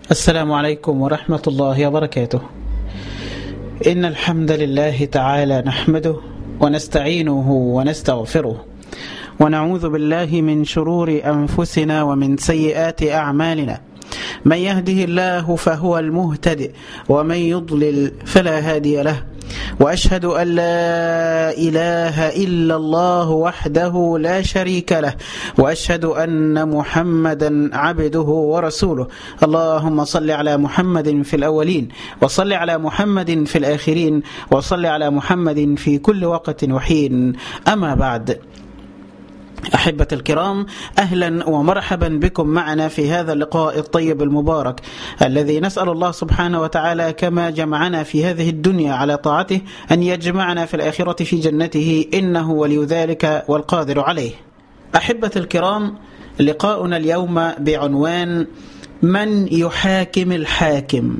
السلام عليكم ورحمة الله وبركاته إن الحمد لله تعالى نحمده ونستعينه ونستغفره ونعوذ بالله من شرور أنفسنا ومن سيئات أعمالنا من يهده الله فهو المهتدئ ومن يضلل فلا هادي له واشهد ان لا اله الا الله وحده لا شريك له واشهد ان محمدا عبده ورسوله اللهم صل على محمد في الاولين وصل على محمد في الاخرين وصل على محمد في كل وقت وحين اما بعد أحبة الكرام أهلا ومرحبا بكم معنا في هذا اللقاء الطيب المبارك الذي نسأل الله سبحانه وتعالى كما جمعنا في هذه الدنيا على طاعته أن يجمعنا في الآخرة في جنته إنه ولي ذلك والقادر عليه أحبة الكرام لقاؤنا اليوم بعنوان من يحاكم الحاكم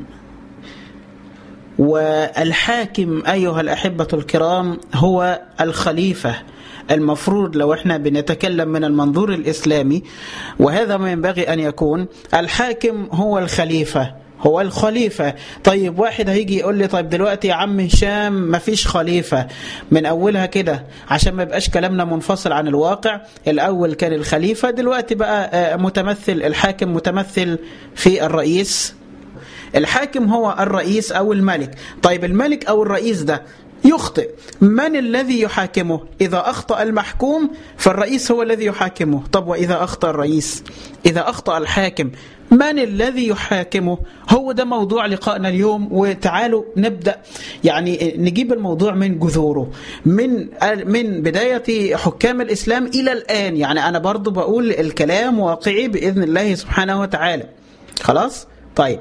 والحاكم أيها الأحبة الكرام هو الخليفة المفروض لو احنا بنتكلم من المنظور الإسلامي وهذا ما ينبغي أن يكون الحاكم هو الخليفة هو الخليفة طيب واحد هيجي يقول لي طيب دلوقتي يا عم هشام مفيش خليفة من أولها كده عشان ما يبقاش كلامنا منفصل عن الواقع الأول كان الخليفة دلوقتي بقى متمثل الحاكم متمثل في الرئيس الحاكم هو الرئيس أو الملك طيب الملك أو الرئيس ده يخطئ من الذي يحاكمه إذا أخطأ المحكوم فالرئيس هو الذي يحاكمه طب وإذا أخطأ الرئيس إذا أخطأ الحاكم من الذي يحاكمه هو ده موضوع لقائنا اليوم وتعالوا نبدأ يعني نجيب الموضوع من جذوره من من بداية حكام الإسلام إلى الآن يعني أنا برضو بقول الكلام واقعي بإذن الله سبحانه وتعالى خلاص طيب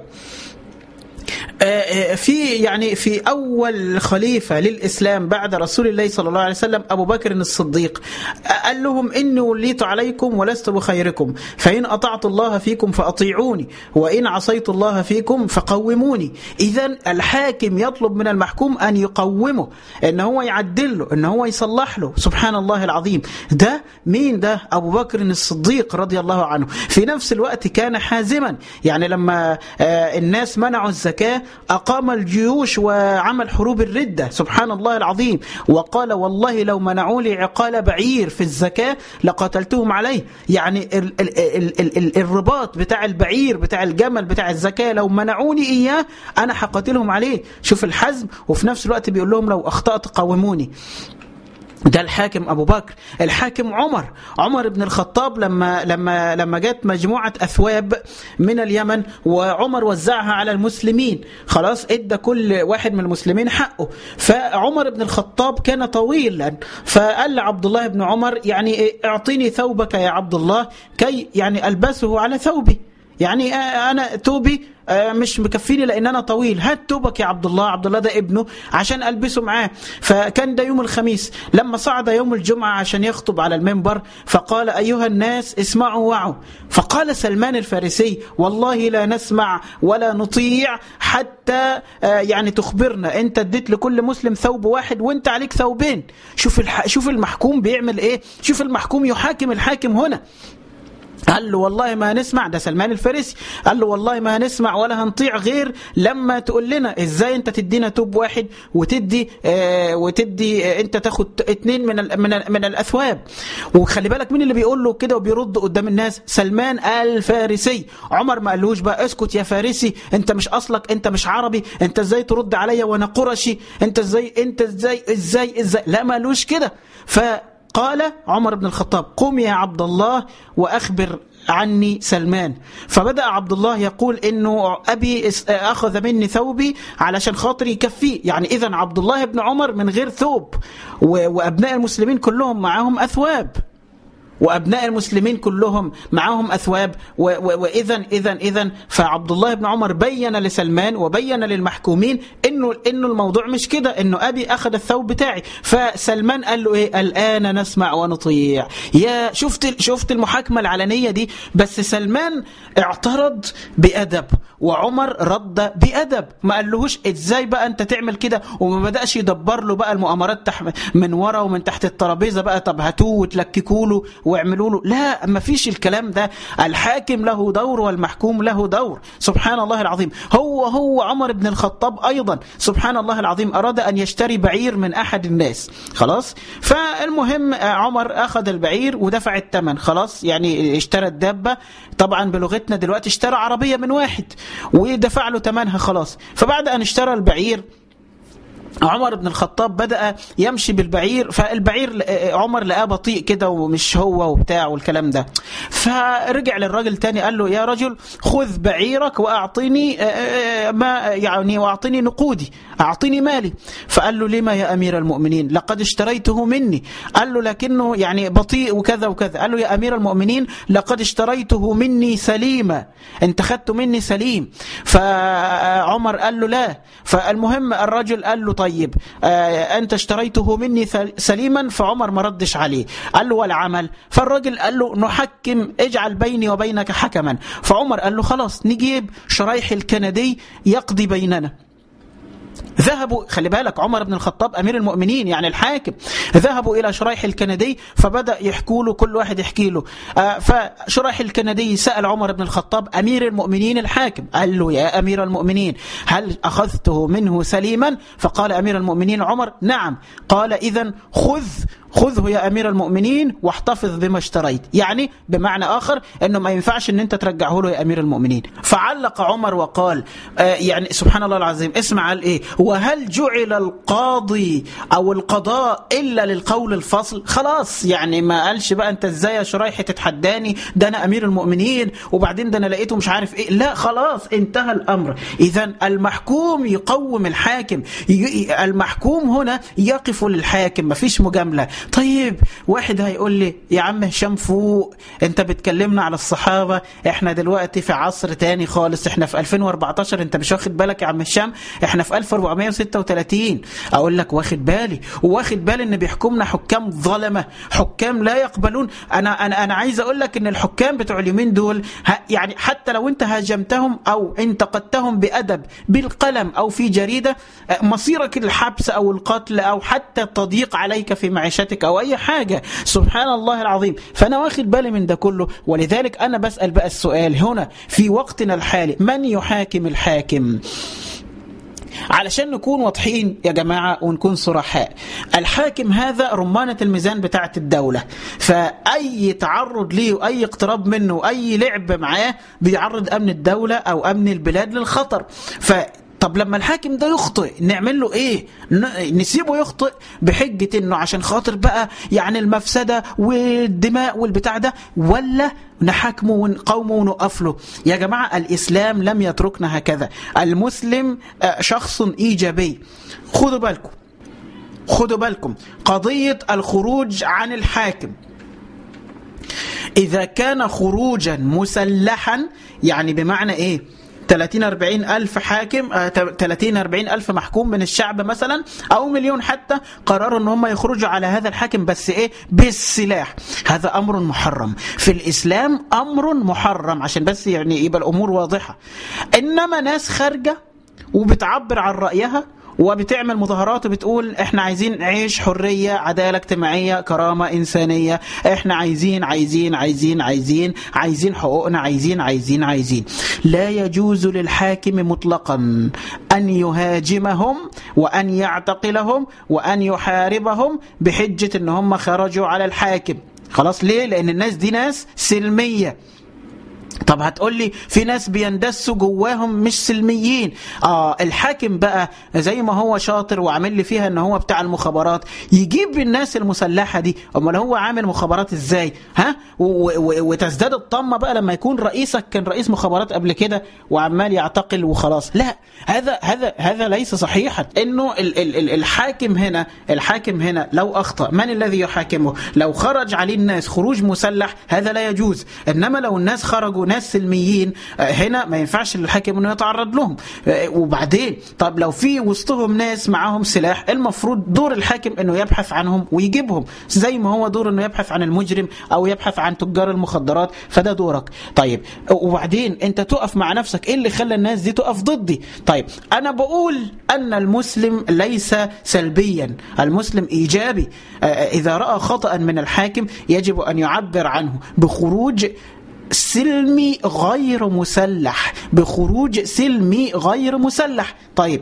في يعني في اول خليفه للاسلام بعد رسول الله صلى الله عليه وسلم ابو بكر الصديق قال لهم اني وليت عليكم ولست بخيركم فان اطعت الله فيكم فاطيعوني وان عصيت الله فيكم فقوموني اذا الحاكم يطلب من المحكوم ان يقومه ان هو يعدل له ان هو يصلح له سبحان الله العظيم ده مين ده ابو بكر الصديق رضي الله عنه في نفس الوقت كان حازما يعني لما الناس منعوا الزكاه أقام الجيوش وعمل حروب الردة سبحان الله العظيم وقال والله لو منعوا لي عقال بعير في الزكاة لقتلتهم عليه يعني ال ال ال ال ال الرباط بتاع البعير بتاع الجمل بتاع الزكاة لو منعوني إياه أنا حقتلهم عليه شوف الحزم وفي نفس الوقت بيقول لهم لو أخطأت قوموني ده الحاكم ابو بكر الحاكم عمر عمر بن الخطاب لما لما لما جت مجموعه اثواب من اليمن وعمر وزعها على المسلمين خلاص ادى كل واحد من المسلمين حقه فعمر بن الخطاب كان طويلا فقال لعبد الله بن عمر يعني اعطيني ثوبك يا عبد الله كي يعني البسه على ثوبي يعني انا توبي مش مكفيني لان انا طويل هات توبك يا عبد الله عبد الله ده ابنه عشان البسه معاه فكان ده يوم الخميس لما صعد يوم الجمعه عشان يخطب على المنبر فقال ايها الناس اسمعوا وعوا فقال سلمان الفارسي والله لا نسمع ولا نطيع حتى يعني تخبرنا انت اديت لكل مسلم ثوب واحد وانت عليك ثوبين شوف شوف المحكوم بيعمل ايه شوف المحكوم يحاكم الحاكم هنا قال له والله ما هنسمع ده سلمان الفارسي قال له والله ما هنسمع ولا هنطيع غير لما تقول لنا ازاي انت تدينا توب واحد وتدي آه وتدي آه انت تاخد اتنين من ال من, ال من الاثواب وخلي بالك مين اللي بيقول له كده وبيرد قدام الناس سلمان الفارسي عمر ما قالوش بقى اسكت يا فارسي انت مش اصلك انت مش عربي انت ازاي ترد عليا وانا قرشي انت ازاي انت ازاي ازاي ازاي لا ما قالوش كده ف قال عمر بن الخطاب قم يا عبد الله وأخبر عني سلمان فبدأ عبد الله يقول انه ابي اخذ مني ثوبي علشان خاطر يكفيه يعني اذا عبد الله بن عمر من غير ثوب وابناء المسلمين كلهم معاهم اثواب وابناء المسلمين كلهم معهم اثواب واذا اذا اذا فعبد الله بن عمر بين لسلمان وبين للمحكومين انه انه الموضوع مش كده انه ابي اخذ الثوب بتاعي فسلمان قال له ايه الان نسمع ونطيع يا شفت شفت المحاكمه العلنيه دي بس سلمان اعترض بادب وعمر رد بادب ما قالهوش ازاي بقى انت تعمل كده وما بداش يدبر له بقى المؤامرات تح من ورا ومن تحت الترابيزه بقى طب هاتوه وتلككوا له واعملوا له لا ما فيش الكلام ده الحاكم له دور والمحكوم له دور سبحان الله العظيم هو هو عمر بن الخطاب أيضا سبحان الله العظيم أراد أن يشتري بعير من أحد الناس خلاص فالمهم عمر أخذ البعير ودفع الثمن خلاص يعني اشترى الدابة طبعا بلغتنا دلوقتي اشترى عربية من واحد ودفع له ثمنها خلاص فبعد أن اشترى البعير عمر بن الخطاب بدأ يمشي بالبعير فالبعير عمر لقاه بطيء كده ومش هو وبتاع والكلام ده فرجع للراجل تاني قال له يا رجل خذ بعيرك وأعطيني ما يعني وأعطيني نقودي أعطيني مالي فقال له لما يا أمير المؤمنين لقد اشتريته مني قال له لكنه يعني بطيء وكذا وكذا قال له يا أمير المؤمنين لقد اشتريته مني سليما انت خدته مني سليم فعمر قال له لا فالمهم الرجل قال له طيب آه أنت اشتريته مني سليما فعمر ما ردش عليه قال له والعمل فالرجل قال له نحكم اجعل بيني وبينك حكما فعمر قال له خلاص نجيب شرايح الكندي يقضي بيننا ذهبوا خلي بالك عمر بن الخطاب أمير المؤمنين يعني الحاكم ذهبوا إلى شريح الكندي فبدأ يحكوا له كل واحد يحكي له آه فشريح الكندي سأل عمر بن الخطاب أمير المؤمنين الحاكم قال له يا أمير المؤمنين هل أخذته منه سليما فقال أمير المؤمنين عمر نعم قال إذا خذ خذه يا أمير المؤمنين واحتفظ بما اشتريت يعني بمعنى آخر أنه ما ينفعش أن أنت ترجعه له يا أمير المؤمنين فعلق عمر وقال آه يعني سبحان الله العظيم اسمع قال إيه وهل جعل القاضي أو القضاء إلا للقول الفصل خلاص يعني ما قالش بقى أنت إزاي يا شرايحي تتحداني ده أنا أمير المؤمنين وبعدين ده أنا لقيته مش عارف إيه لا خلاص انتهى الأمر إذا المحكوم يقوم الحاكم المحكوم هنا يقف للحاكم مفيش مجاملة طيب واحد هيقول لي يا عم هشام فوق انت بتكلمنا على الصحابة احنا دلوقتي في عصر تاني خالص احنا في 2014 انت مش واخد بالك يا عم هشام احنا في 1436 اقول لك واخد بالي وواخد بالي ان بيحكمنا حكام ظلمة حكام لا يقبلون انا انا انا عايز اقول لك ان الحكام بتوع اليومين دول يعني حتى لو انت هاجمتهم او انتقدتهم بادب بالقلم او في جريدة مصيرك الحبس او القتل او حتى التضييق عليك في معيشتك او اي حاجة سبحان الله العظيم فانا واخد بالي من ده كله ولذلك انا بسأل بقى السؤال هنا في وقتنا الحالي من يحاكم الحاكم علشان نكون واضحين يا جماعة ونكون صرحاء الحاكم هذا رمانة الميزان بتاعة الدولة فأي تعرض ليه وأي اقتراب منه وأي لعب معاه بيعرض أمن الدولة أو أمن البلاد للخطر ف طب لما الحاكم ده يخطئ نعمل له ايه نسيبه يخطئ بحجة انه عشان خاطر بقى يعني المفسدة والدماء والبتاع ده ولا نحاكمه ونقاومه ونقف له يا جماعة الإسلام لم يتركنا هكذا المسلم شخص إيجابي خدوا بالكم خدوا بالكم قضية الخروج عن الحاكم إذا كان خروجا مسلحا يعني بمعنى إيه 30 40 ألف حاكم 30 40 ألف محكوم من الشعب مثلا أو مليون حتى قرروا أن هم يخرجوا على هذا الحاكم بس إيه بالسلاح هذا أمر محرم في الإسلام أمر محرم عشان بس يعني يبقى الأمور واضحة إنما ناس خارجة وبتعبر عن رأيها وبتعمل مظاهرات وبتقول احنا عايزين نعيش حرية عدالة اجتماعية كرامة إنسانية احنا عايزين عايزين عايزين عايزين عايزين حقوقنا عايزين عايزين عايزين لا يجوز للحاكم مطلقا أن يهاجمهم وأن يعتقلهم وأن يحاربهم بحجة ان هم خرجوا على الحاكم خلاص ليه لأن الناس دي ناس سلمية طب هتقول لي في ناس بيندسوا جواهم مش سلميين اه الحاكم بقى زي ما هو شاطر وعامل لي فيها ان هو بتاع المخابرات يجيب الناس المسلحه دي امال هو عامل مخابرات ازاي ها وتزداد الطمه بقى لما يكون رئيسك كان رئيس مخابرات قبل كده وعمال يعتقل وخلاص لا هذا هذا هذا ليس صحيحا انه ال ال ال الحاكم هنا الحاكم هنا لو اخطا من الذي يحاكمه لو خرج عليه الناس خروج مسلح هذا لا يجوز انما لو الناس خرجوا انتوا ناس سلميين هنا ما ينفعش للحاكم انه يتعرض لهم وبعدين طب لو في وسطهم ناس معاهم سلاح المفروض دور الحاكم انه يبحث عنهم ويجيبهم زي ما هو دور انه يبحث عن المجرم او يبحث عن تجار المخدرات فده دورك طيب وبعدين انت تقف مع نفسك ايه اللي خلى الناس دي تقف ضدي طيب انا بقول ان المسلم ليس سلبيا المسلم ايجابي اذا راى خطا من الحاكم يجب ان يعبر عنه بخروج سلمي غير مسلح بخروج سلمي غير مسلح طيب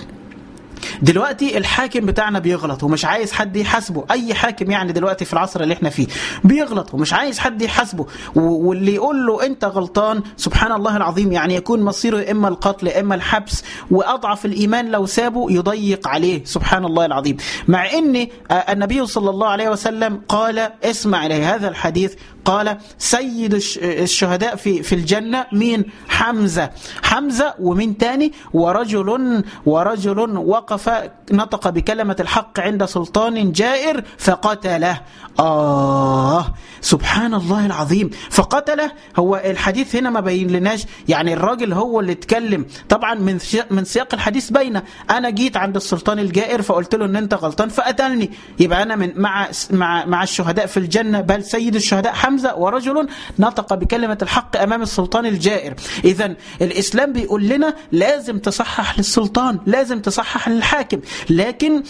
دلوقتي الحاكم بتاعنا بيغلط ومش عايز حد يحاسبه اي حاكم يعني دلوقتي في العصر اللي احنا فيه بيغلط ومش عايز حد يحاسبه واللي يقول له انت غلطان سبحان الله العظيم يعني يكون مصيره اما القتل اما الحبس واضعف الايمان لو سابه يضيق عليه سبحان الله العظيم مع ان النبي صلى الله عليه وسلم قال اسمع الى هذا الحديث قال سيد الشهداء في في الجنه مين حمزه حمزه ومين تاني ورجل ورجل وقف نطق بكلمة الحق عند سلطان جائر فقتله آه سبحان الله العظيم فقتله هو الحديث هنا ما بين لناش يعني الراجل هو اللي اتكلم طبعا من من سياق الحديث باينه انا جيت عند السلطان الجائر فقلت له ان انت غلطان فقتلني يبقى انا من مع مع مع الشهداء في الجنه بل سيد الشهداء حمزه ورجل نطق بكلمه الحق امام السلطان الجائر اذا الاسلام بيقول لنا لازم تصحح للسلطان لازم تصحح للحاكم لكن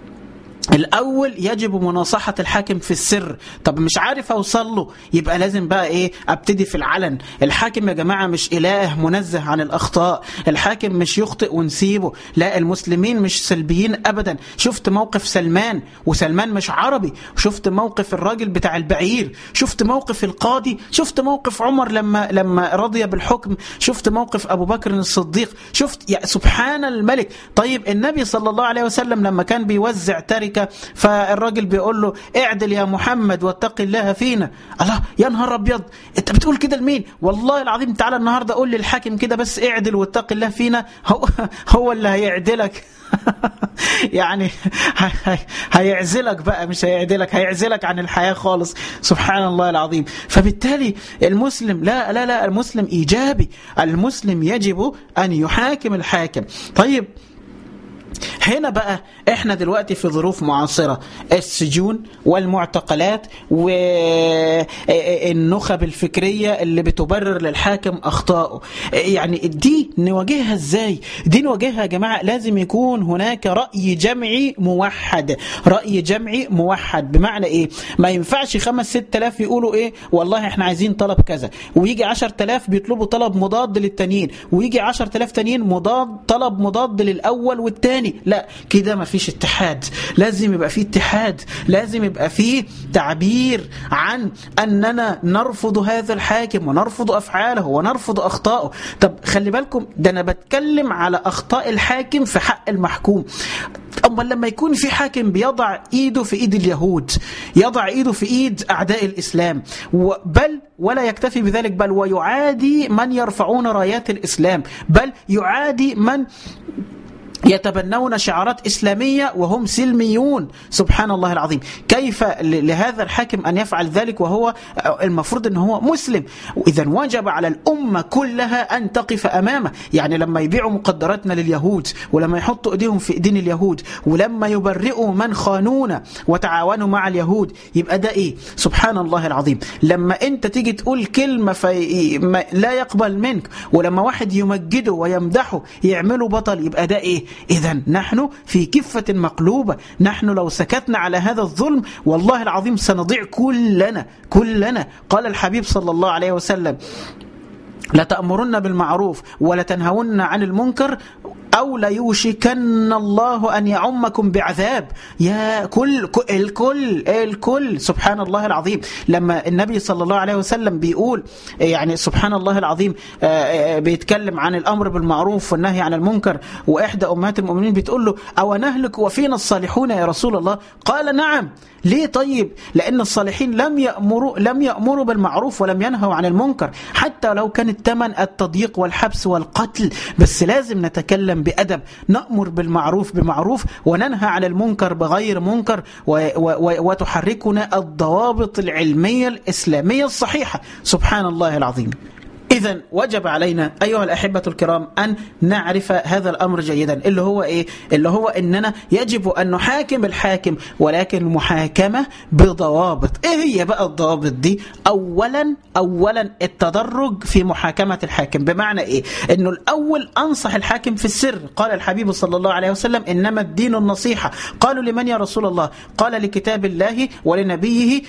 الاول يجب مناصحه الحاكم في السر طب مش عارف اوصل له يبقى لازم بقى ايه ابتدي في العلن الحاكم يا جماعه مش اله منزه عن الاخطاء الحاكم مش يخطئ ونسيبه لا المسلمين مش سلبيين ابدا شفت موقف سلمان وسلمان مش عربي شفت موقف الراجل بتاع البعير شفت موقف القاضي شفت موقف عمر لما لما رضي بالحكم شفت موقف ابو بكر الصديق شفت يا سبحان الملك طيب النبي صلى الله عليه وسلم لما كان بيوزع تركه فالراجل بيقول له اعدل يا محمد واتق الله فينا الله يا نهار ابيض انت بتقول كده لمين والله العظيم تعالى النهارده قول للحاكم كده بس اعدل واتق الله فينا هو هو اللي هيعدلك يعني هيعزلك بقى مش هيعدلك هيعزلك عن الحياة خالص سبحان الله العظيم فبالتالي المسلم لا لا لا المسلم إيجابي المسلم يجب أن يحاكم الحاكم طيب هنا بقى احنا دلوقتي في ظروف معاصرة السجون والمعتقلات والنخب الفكرية اللي بتبرر للحاكم أخطائه يعني دي نواجهها ازاي دي نواجهها يا جماعة لازم يكون هناك رأي جمعي موحد رأي جمعي موحد بمعنى ايه ما ينفعش خمس ست الاف يقولوا ايه والله احنا عايزين طلب كذا ويجي عشر تلاف بيطلبوا طلب مضاد للتانيين ويجي عشر تلاف تانيين مضاد طلب مضاد للأول والتاني لا كده ما فيش اتحاد لازم يبقى فيه اتحاد لازم يبقى فيه تعبير عن أننا نرفض هذا الحاكم ونرفض أفعاله ونرفض أخطائه طب خلي بالكم ده أنا بتكلم على أخطاء الحاكم في حق المحكوم أما لما يكون في حاكم بيضع إيده في إيد اليهود يضع إيده في إيد أعداء الإسلام بل ولا يكتفي بذلك بل ويعادي من يرفعون رايات الإسلام بل يعادي من يتبنون شعارات إسلامية وهم سلميون سبحان الله العظيم كيف لهذا الحاكم أن يفعل ذلك وهو المفروض أنه هو مسلم إذا وجب على الأمة كلها أن تقف أمامه يعني لما يبيعوا مقدراتنا لليهود ولما يحطوا إيديهم في إيدين اليهود ولما يبرئوا من خانونا وتعاونوا مع اليهود يبقى ده إيه سبحان الله العظيم لما أنت تيجي تقول كلمة في لا يقبل منك ولما واحد يمجده ويمدحه يعمله بطل يبقى ده إيه إذا نحن في كفة مقلوبة نحن لو سكتنا على هذا الظلم والله العظيم سنضيع كلنا كلنا قال الحبيب صلى الله عليه وسلم لتأمرن بالمعروف ولتنهون عن المنكر أو ليوشكن الله أن يعمكم بعذاب يا كل الكل الكل سبحان الله العظيم لما النبي صلى الله عليه وسلم بيقول يعني سبحان الله العظيم بيتكلم عن الأمر بالمعروف والنهي عن المنكر وإحدى أمهات المؤمنين بتقول له أو نهلك وفينا الصالحون يا رسول الله قال نعم ليه طيب لأن الصالحين لم يأمروا لم يأمروا بالمعروف ولم ينهوا عن المنكر حتى لو كان الثمن التضييق والحبس والقتل بس لازم نتكلم بأدب نأمر بالمعروف بمعروف وننهى عن المنكر بغير منكر و و وتحركنا الضوابط العلمية الإسلامية الصحيحة سبحان الله العظيم إذا وجب علينا أيها الأحبة الكرام أن نعرف هذا الأمر جيدا اللي هو إيه؟ اللي هو إننا يجب أن نحاكم الحاكم ولكن محاكمة بضوابط إيه هي بقى الضوابط دي؟ أولا أولا التدرج في محاكمة الحاكم بمعنى إيه؟ إنه الأول أنصح الحاكم في السر قال الحبيب صلى الله عليه وسلم إنما الدين النصيحة قالوا لمن يا رسول الله قال لكتاب الله ولنبيه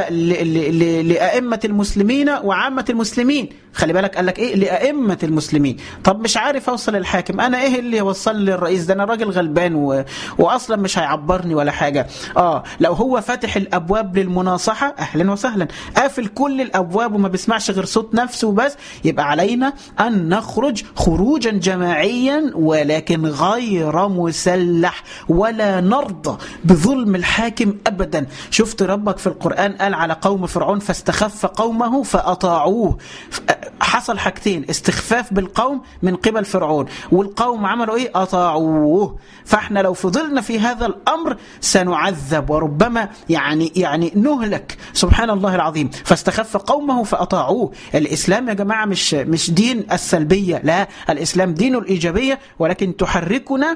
ولأئمة المسلمين وعامة المسلمين خلي بالك قال لك ايه لائمه المسلمين طب مش عارف اوصل الحاكم انا ايه اللي يوصل لي الرئيس ده انا راجل غلبان و... واصلا مش هيعبرني ولا حاجه اه لو هو فاتح الابواب للمناصحه اهلا وسهلا قافل كل الابواب وما بيسمعش غير صوت نفسه وبس يبقى علينا ان نخرج خروجا جماعيا ولكن غير مسلح ولا نرضى بظلم الحاكم ابدا شفت ربك في القران قال على قوم فرعون فاستخف قومه فاطاعوه حصل حاجتين استخفاف بالقوم من قبل فرعون والقوم عملوا ايه اطاعوه فاحنا لو فضلنا في هذا الامر سنعذب وربما يعني يعني نهلك سبحان الله العظيم فاستخف قومه فاطاعوه الاسلام يا جماعه مش مش دين السلبيه لا الاسلام دين الايجابيه ولكن تحركنا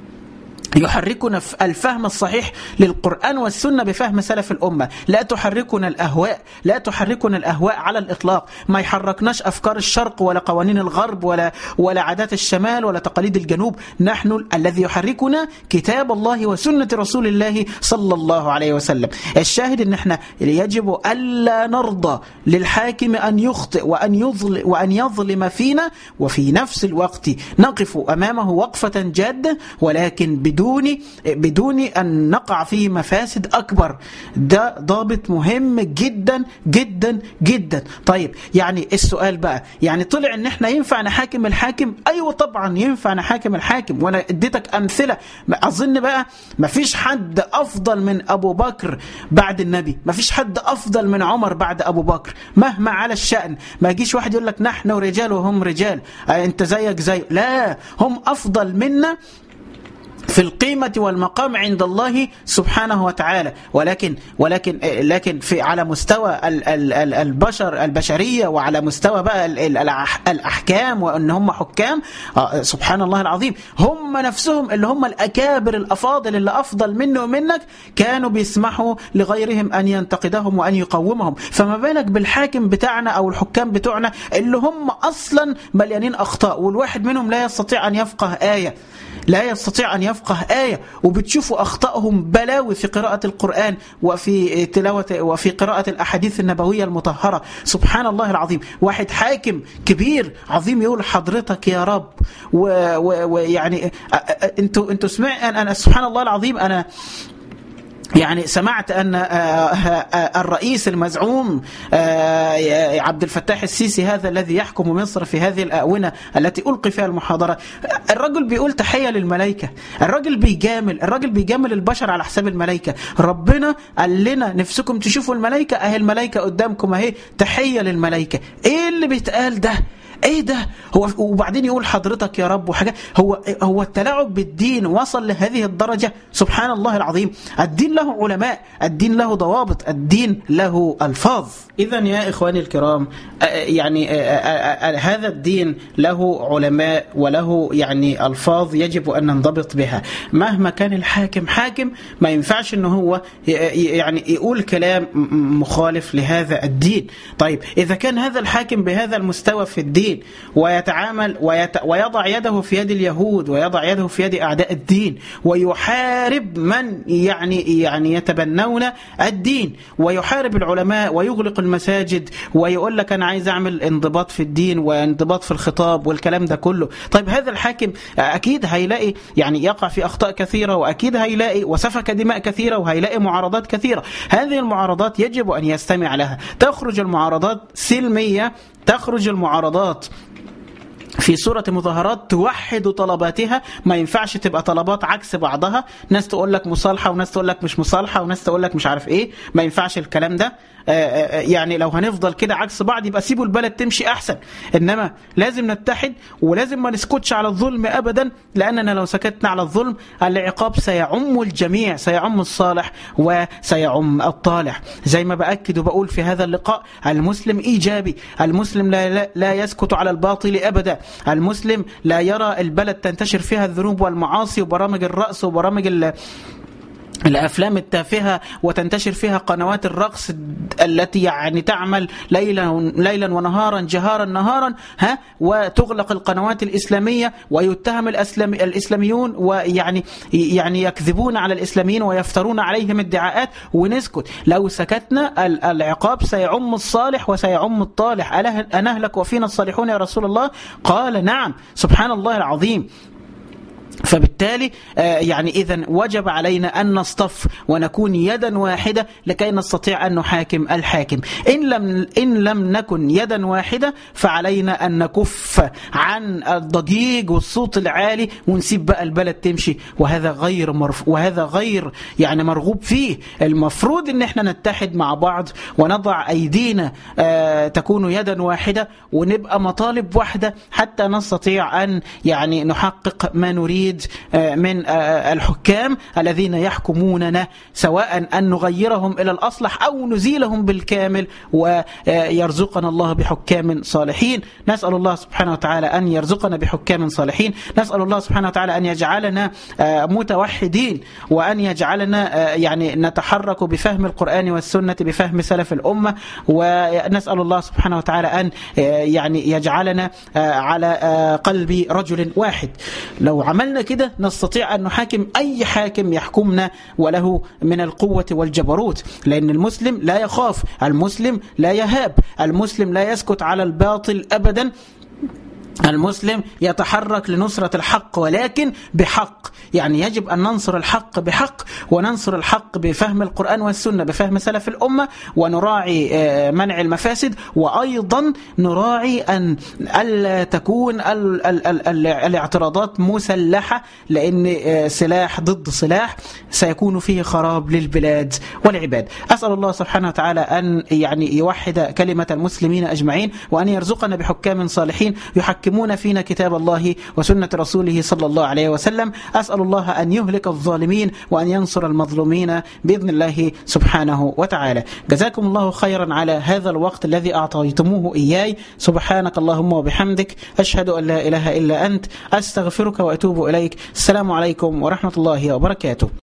يحركنا في الفهم الصحيح للقرآن والسنة بفهم سلف الأمة لا تحركنا الأهواء لا تحركنا الأهواء على الإطلاق ما يحركناش أفكار الشرق ولا قوانين الغرب ولا ولا عادات الشمال ولا تقاليد الجنوب نحن الذي يحركنا كتاب الله وسنة رسول الله صلى الله عليه وسلم الشاهد ان احنا يجب ألا نرضى للحاكم أن يخطئ وأن يظلم, وأن يظلم فينا وفي نفس الوقت نقف أمامه وقفة جادة ولكن بدون بدون بدون ان نقع في مفاسد اكبر ده ضابط مهم جدا جدا جدا طيب يعني السؤال بقى يعني طلع ان احنا ينفع نحاكم الحاكم ايوه طبعا ينفع نحاكم الحاكم وانا اديتك امثله اظن بقى ما فيش حد افضل من ابو بكر بعد النبي ما فيش حد افضل من عمر بعد ابو بكر مهما على الشان ما يجيش واحد يقول لك نحن رجال وهم رجال انت زيك زي لا هم افضل منا في القيمة والمقام عند الله سبحانه وتعالى ولكن ولكن لكن في على مستوى البشر البشرية وعلى مستوى بقى الأحكام وأن هم حكام سبحان الله العظيم هم نفسهم اللي هم الأكابر الأفاضل اللي أفضل منه ومنك كانوا بيسمحوا لغيرهم أن ينتقدهم وأن يقومهم فما بالك بالحاكم بتاعنا أو الحكام بتوعنا اللي هم أصلا مليانين أخطاء والواحد منهم لا يستطيع أن يفقه آية لا يستطيع أن يفقه آية وبتشوفوا أخطائهم بلاوي في قراءة القرآن وفي تلاوة وفي قراءة الأحاديث النبوية المطهرة سبحان الله العظيم واحد حاكم كبير عظيم يقول حضرتك يا رب ويعني انتوا انتوا سمع أنا سبحان الله العظيم أنا يعني سمعت ان الرئيس المزعوم عبد الفتاح السيسي هذا الذي يحكم مصر في هذه الاونه التي القي فيها المحاضره الرجل بيقول تحيه للملائكه الرجل بيجامل الرجل بيجامل البشر على حساب الملائكه ربنا قال لنا نفسكم تشوفوا الملائكه اهي الملائكه قدامكم اهي تحيه للملائكه ايه اللي بيتقال ده ايه ده هو وبعدين يقول حضرتك يا رب وحاجات هو هو التلاعب بالدين وصل لهذه الدرجه سبحان الله العظيم الدين له علماء الدين له ضوابط الدين له الفاظ اذا يا اخواني الكرام يعني هذا الدين له علماء وله يعني الفاظ يجب ان ننضبط بها مهما كان الحاكم حاكم ما ينفعش ان هو يعني يقول كلام مخالف لهذا الدين طيب اذا كان هذا الحاكم بهذا المستوى في الدين الدين ويتعامل ويت ويضع يده في يد اليهود ويضع يده في يد اعداء الدين ويحارب من يعني يعني يتبنون الدين ويحارب العلماء ويغلق المساجد ويقول لك انا عايز اعمل انضباط في الدين وانضباط في الخطاب والكلام ده كله طيب هذا الحاكم اكيد هيلاقي يعني يقع في اخطاء كثيره واكيد هيلاقي وسفك دماء كثيره وهيلاقي معارضات كثيره هذه المعارضات يجب ان يستمع لها تخرج المعارضات سلميه تخرج المعارضات في صورة مظاهرات توحد طلباتها ما ينفعش تبقى طلبات عكس بعضها ناس تقول لك مصالحة وناس تقول لك مش مصالحة وناس تقول لك مش عارف ايه ما ينفعش الكلام ده يعني لو هنفضل كده عكس بعض يبقى سيبوا البلد تمشي احسن انما لازم نتحد ولازم ما نسكتش على الظلم ابدا لاننا لو سكتنا على الظلم العقاب سيعم الجميع سيعم الصالح وسيعم الطالح زي ما باكد وبقول في هذا اللقاء المسلم ايجابي المسلم لا لا يسكت على الباطل ابدا المسلم لا يرى البلد تنتشر فيها الذنوب والمعاصي وبرامج الرأس وبرامج الافلام التافهه وتنتشر فيها قنوات الرقص التي يعني تعمل ليلا ليلا ونهارا جهارا نهارا ها وتغلق القنوات الاسلاميه ويتهم الاسلام الاسلاميون ويعني يعني يكذبون على الاسلاميين ويفترون عليهم ادعاءات ونسكت لو سكتنا العقاب سيعم الصالح وسيعم الطالح الا انهلك وفينا الصالحون يا رسول الله قال نعم سبحان الله العظيم فبالتالي يعني إذا وجب علينا أن نصطف ونكون يدا واحدة لكي نستطيع أن نحاكم الحاكم إن لم, إن لم نكن يدا واحدة فعلينا أن نكف عن الضجيج والصوت العالي ونسيب بقى البلد تمشي وهذا غير مرف وهذا غير يعني مرغوب فيه المفروض ان احنا نتحد مع بعض ونضع ايدينا تكون يدا واحدة ونبقى مطالب واحدة حتى نستطيع ان يعني نحقق ما نريد نريد من الحكام الذين يحكموننا سواء أن نغيرهم إلى الأصلح أو نزيلهم بالكامل ويرزقنا الله بحكام صالحين نسأل الله سبحانه وتعالى أن يرزقنا بحكام صالحين نسأل الله سبحانه وتعالى أن يجعلنا متوحدين وأن يجعلنا يعني نتحرك بفهم القرآن والسنة بفهم سلف الأمة ونسأل الله سبحانه وتعالى أن يعني يجعلنا على قلب رجل واحد لو عملنا كده نستطيع أن نحاكم أي حاكم يحكمنا وله من القوة والجبروت لأن المسلم لا يخاف المسلم لا يهاب المسلم لا يسكت على الباطل أبدا المسلم يتحرك لنصرة الحق ولكن بحق يعني يجب أن ننصر الحق بحق وننصر الحق بفهم القرآن والسنة بفهم سلف الأمة ونراعي منع المفاسد وأيضا نراعي أن ألا تكون ال ال ال ال الاعتراضات مسلحة لأن سلاح ضد سلاح سيكون فيه خراب للبلاد والعباد أسأل الله سبحانه وتعالى أن يعني يوحد كلمة المسلمين أجمعين وأن يرزقنا بحكام صالحين يحكم يحكمون فينا كتاب الله وسنة رسوله صلى الله عليه وسلم أسأل الله أن يهلك الظالمين وأن ينصر المظلومين بإذن الله سبحانه وتعالى جزاكم الله خيرا على هذا الوقت الذي أعطيتموه إياي سبحانك اللهم وبحمدك أشهد أن لا إله إلا أنت أستغفرك وأتوب إليك السلام عليكم ورحمة الله وبركاته